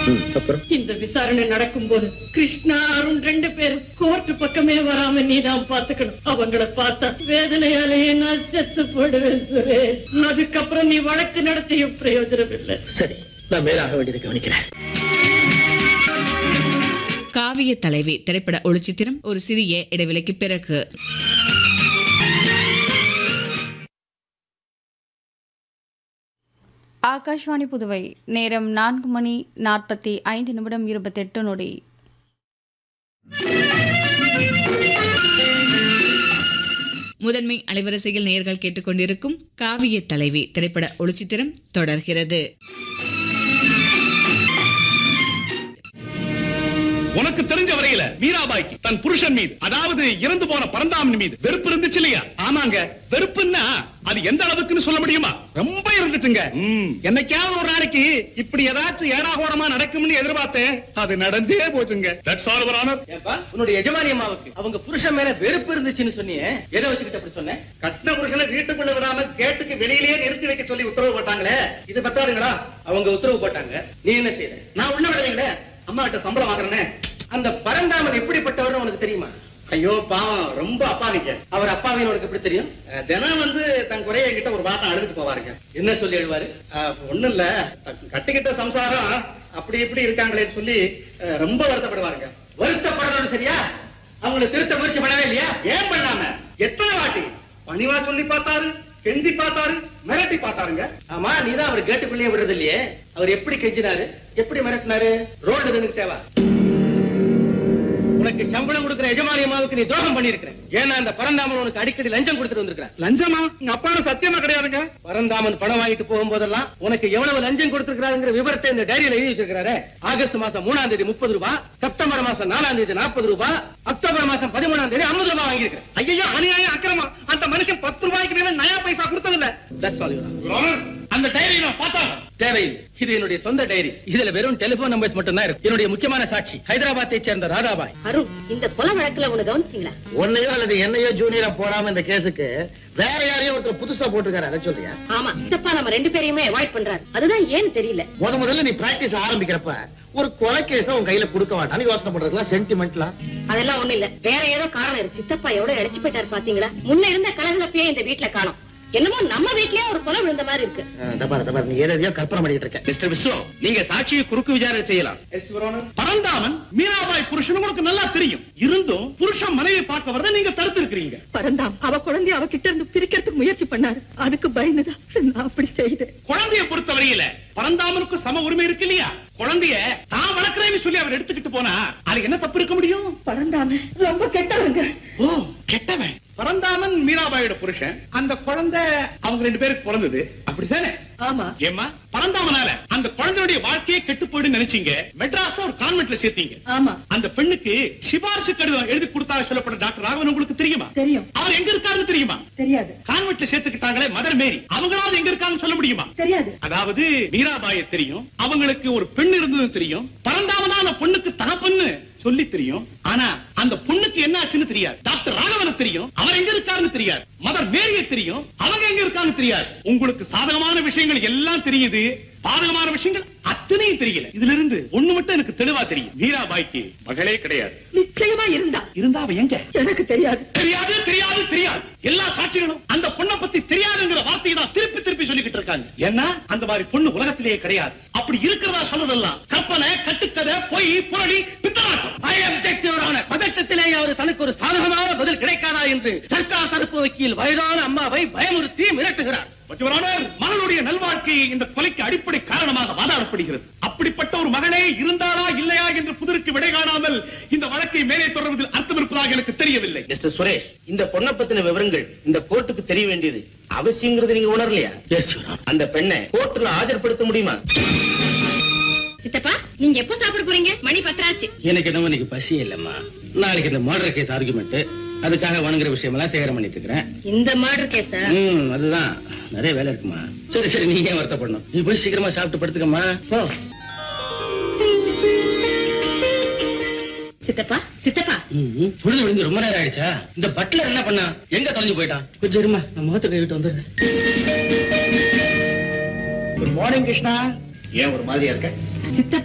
ம், அப்புறம் இந்த விசாரணை நடக்கும்போது கிருஷ்ணா அருண் ரெண்டு பேரும் கோர்ட் பக்கமே வராம நீ தான் பாத்துக்கணும் அவங்கள பார்த்தா வேதனையாலேயே நான் செத்து போடுவேன் சுரேஷ் அதுக்கப்புறம் நீ வழக்கு நடத்தியும் பிரயோஜனம் இல்லை சரி நான் மேலாக வேண்டியதை கவனிக்கிறேன் காவிய தலைவி திரைப்பட ஒளிச்சித்திரம் ஒரு சிறிய இடைவெளிக்கு பிறகு ஆகாஷ்வாணி புதுவை நேரம் நான்கு மணி நாற்பத்தி ஐந்து நிமிடம் இருபத்தெட்டு நொடி முதன்மை அலைவரிசையில் நேயர்கள் கேட்டுக்கொண்டிருக்கும் காவிய தலைவி திரைப்பட ஒளிச்சித்திரம் தொடர்கிறது உனக்கு தெரிஞ்ச வரையில மீராபாய்க்கு தன் புருஷன் மீது அதாவது இறந்து போன பரந்தாமன் மீது வெறுப்பு இருந்துச்சு இல்லையா ஆமாங்க வெறுப்புன்னா அது எந்த அளவுக்குன்னு சொல்ல முடியுமா ரொம்ப இருந்துச்சுங்க என்னைக்காவது ஒரு நாளைக்கு இப்படி ஏதாச்சும் ஏடாகோடமா நடக்கும்னு எதிர்பார்த்தேன் அது நடந்தே போச்சுங்க தட்ஸ் ஆல் யுவர் ஆனர் ஏப்பா உன்னுடைய எஜமானி அம்மாவுக்கு அவங்க புருஷன் மேல வெறுப்பு இருந்துச்சுன்னு சொன்னியே எதை வச்சுக்கிட்டு அப்படி சொன்னேன் கட்டின புருஷனை வீட்டுக்குள்ள விடாம கேட்டுக்கு வெளியிலேயே நிறுத்தி வைக்க சொல்லி உத்தரவு போட்டாங்களே இது பத்தாதுங்களா அவங்க உத்தரவு போட்டாங்க நீ என்ன செய்யற நான் உள்ள விடுறீங்களே அம்மா கிட்ட சம்பளம் வாங்குறேனே அந்த பரந்தாமன் எப்படிப்பட்டவர் உனக்கு தெரியுமா ஐயோ பாவம் ரொம்ப அப்பாவிங்க அவர் அப்பாவின்னு உனக்கு எப்படி தெரியும் அஹ், தினம் வந்து தன் குறைய என்கிட்ட ஒரு வாட்டம் அழுதுட்டு போவாருங்க என்ன சொல்லி எழுவாரு அஹ், ஒண்ணும் இல்ல தன் கட்டிக்கிட்ட சம்சாரம் அப்படி இப்படி இருக்காங்களேன்னு சொல்லி அஹ், ரொம்ப வருத்தப்படுவாருங்க வருத்தப்படுறது சரியா அவங்களை திருத்த முயற்சி பண்ணவே இல்லையா ஏன் பண்ணாம எத்தனை வாட்டி பணிவா சொல்லி பார்த்தாரு கெஞ்சி பார்த்தாரு மிரட்டி பார்த்தாருங்க ஆமா நீதான் அவர் கேட்டுக்குள்ளேயே விடுறது இல்லையே அவர் எப்படி கெஞ்சினாரு எப்படி மிரட்டினாரு ரோடு நின்னுட்டேவா உனக்கு சம்பளம் கொடுக்கிற எஜமானி அம்மாவுக்கு நீ துரோகம் பண்ணிருக்கிற ஏன்னா அந்த பரந்தாமன் உனக்கு அடிக்கடி லஞ்சம் கொடுத்துட்டு வந்திருக்கிறேன் லஞ்சமா எங்க அப்பாவோட சத்தியமா கிடையாதுங்க பரந்தாமன் பணம் வாங்கிட்டு போகும்போதெல்லாம் உனக்கு எவ்வளவு லஞ்சம் கொடுத்திருக்கிறாருங்கிற விவரத்தை இந்த டைரியில எழுதி வச்சிருக்காரு ஆகஸ்ட் மாசம் மூணாம் தேதி முப்பது ரூபாய் செப்டம்பர் மாசம் நாலாம் தேதி நாற்பது ரூபாய் அக்டோபர் மாசம் பதிமூணாம் தேதி ஐம்பது ரூபாய் வாங்கியிருக்கிறேன் ஐயோ அநியாயம் அக்கிரமா அந்த மனுஷன் பத்து ரூபாய்க்கு மேல நயா பைசா கொடுத்தது இல்ல That's all, Your Honor. அந்த டைரி நான் பார்த்தா தேவையில்லை இது என்னுடைய சொந்த டைரி இதுல வெறும் டெலிபோன் நம்பர்ஸ் மட்டும் தான் இருக்கு என்னுடைய முக்கியமான சாட்சி ஹைதராபாத்தை சேர்ந்த ராதாபாய் அருண் இந்த கொலை வழக்குல உனக்கு கவனிச்சிங்களா உன்னையோ அல்லது என்னையோ ஜூனியரா போடாம இந்த கேஸுக்கு வேற யாரையோ ஒருத்தர் புதுசா போட்டிருக்காரு அதை சொல்லியா ஆமா சித்தப்பா நம்ம ரெண்டு பேரையுமே அவாய்ட் பண்றாரு அதுதான் ஏன்னு தெரியல முத முதல்ல நீ பிராக்டிஸ் ஆரம்பிக்கிறப்ப ஒரு கொலை கேஸ உன் கையில கொடுக்க மாட்டான்னு யோசனை பண்றதுலாம் சென்டிமெண்ட்லாம் அதெல்லாம் ஒண்ணு இல்ல வேற ஏதோ காரணம் இருக்கு சித்தப்பா எவ்வளவு இழைச்சு போயிட்டாரு பாத்தீங்களா முன்ன இருந்த கலகலப்பையே இந்த வீட்டுல காணோம் என்னமோ நம்ம வீட்லயே ஒரு கொலை விழுந்த மாதிரி இருக்கு தபார தபார நீ எதையோ கற்பனை பண்ணிட்டு இருக்க மிஸ்டர் விஸ்வம் நீங்க சாட்சியை குறுக்கு விசாரணை செய்யலாம் பரந்தாமன் மீனாபாய் புருஷன் உங்களுக்கு நல்லா தெரியும் இருந்தும் புருஷன் மனைவி பார்க்க வரத நீங்க தடுத்து இருக்கிறீங்க பரந்தாம் அவ குழந்தைய அவ கிட்ட இருந்து பிரிக்கிறதுக்கு முயற்சி பண்ணாரு அதுக்கு பயந்துதான் நான் அப்படி செய்தேன் குழந்தைய பொறுத்தவரையில பரந்தாமனுக்கு சம உரிமை இருக்கு இல்லையா குழந்தைய தான் வளர்க்கிறேன்னு சொல்லி அவர் எடுத்துக்கிட்டு போனா அதுக்கு என்ன தப்பு இருக்க முடியும் பரந்தாம ரொம்ப கெட்டவங்க ஓ கெட்டவன் பரந்தாமன் மீராபாயோட புருஷன் அந்த குழந்தை அவங்க ரெண்டு பேருக்கு பிறந்தது அப்படித்தானே ஆமா ஏம்மா பரந்தாமனால அந்த குழந்தையுடைய வாழ்க்கையே கெட்டு போயிடுன்னு நினைச்சீங்க மெட்ராஸ்ல ஒரு கான்வென்ட்ல சேர்த்தீங்க ஆமா அந்த பெண்ணுக்கு சிபாரிசு கடிதம் எழுதி கொடுத்தா சொல்லப்பட்ட டாக்டர் ராகவன் உங்களுக்கு தெரியுமா தெரியும் அவர் எங்க இருக்காருன்னு தெரியுமா தெரியாது கான்வென்ட்ல சேர்த்துக்கிட்டாங்களே மதர் மேரி அவங்களாவது எங்க இருக்காங்கன்னு சொல்ல முடியுமா தெரியாது அதாவது மீராபாய தெரியும் அவங்களுக்கு ஒரு பெண் இருந்தது தெரியும் பரந்தாமனா அந்த பொண்ணுக்கு தகப்பன்னு சொல்லி தெரியும் ஆனா அந்த பொண்ணுக்கு என்ன ஆச்சுன்னு தெரியாது டாக்டர் ராகவன தெரியும் அவர் எங்க இருக்காருன்னு தெரியாது மதர் மேரிய தெரியும் அவங்க எங்க இருக்காங்க தெரியாது உங்களுக்கு சாதகமான விஷயங்கள் எல்லாம் தெரியுது பாதகமான விஷயங்கள் அத்தனையும் தெரியல இதுல இருந்து ஒண்ணு மட்டும் எனக்கு தெளிவா தெரியும் மீராபாய்க்கு மகளே கிடையாது நிச்சயமா இருந்தா இருந்தா அவ எங்க எனக்கு தெரியாது தெரியாது தெரியாது தெரியாது எல்லா சாட்சிகளும் அந்த பொண்ணை பத்தி தெரியாதுங்கிற வார்த்தையை தான் திருப்பி திருப்பி சொல்லிக்கிட்டு இருக்காங்க ஏன்னா அந்த மாதிரி பொண்ணு உலகத்திலேயே கிடையாது அப்படி இருக்கிறதா சொன்னதெல்லாம் கற்பனை கட்டுக்கதை பொய் புரளி பித்தலாட்டம் I object, Your Honor. பதட்டத்திலேயாவது தனக்கு ஒரு சாதகமான பதில் கிடைக்காதா என்று சர்க்கார் தரப்பு வக்கீல் வயதான அம்மாவை பயமுறுத்தி மிரட்டுகிறார் But Your Honor, மகனுடைய நல்வாழ்க்கை இந்த கொலைக்கு அடிப்படை காரணமாக வாதாடப்படுகிறது அப்படிப்பட்ட ஒரு மகனே இருந்தாளா இல்லையா என்று புதிருக்கு விடை காணாமல் இந்த வழக்கை மேலே தொடர்வதில் அர்த்தம் இருப்பதாக எனக்கு தெரியவில்லை மிஸ்டர் சுரேஷ் இந்த பொண்ணை பத்தின விவரங்கள் இந்த கோர்ட்டுக்கு தெரிய வேண்டியது அவசியங்கிறது நீங்க உணரலையா அந்த பெண்ணை கோர்ட்டுல ஆஜர்படுத்த முடியுமா சித்தப்பா நீங்க எப்ப சாப்பிட போறீங்க மணி பத்தராச்சு எனக்கு என்னமோ இன்னைக்கு பசி இல்லம்மா நாளைக்கு இந்த மர்டர் கேஸ் ஆர்குமெண்ட் அதுக்காக வணங்குற விஷயம் எல்லாம் சேகரம் பண்ணிட்டு இருக்கிறேன் இந்த மர்டர் கேஸா ம் அதுதான் நிறைய வேலை இருக்குமா சரி சரி நீ ஏன் வருத்தப்படணும் நீ போய் சீக்கிரமா சாப்பிட்டு படுத்துக்கம்மா போ சித்தப்பா சித்தப்பா ம், பொழுது விழுந்து ரொம்ப நேரம் ஆயிடுச்சா இந்த பட்லர் என்ன பண்ணா எங்க தொலைஞ்சு போயிட்டான் கொஞ்சம் இருமா நான் முகத்தை கைவிட்டு வந்துடுறேன் குட் மார்னிங் கிருஷ்ணா ஏன் ஒரு மாதிரியா இருக்க சித்தப்பா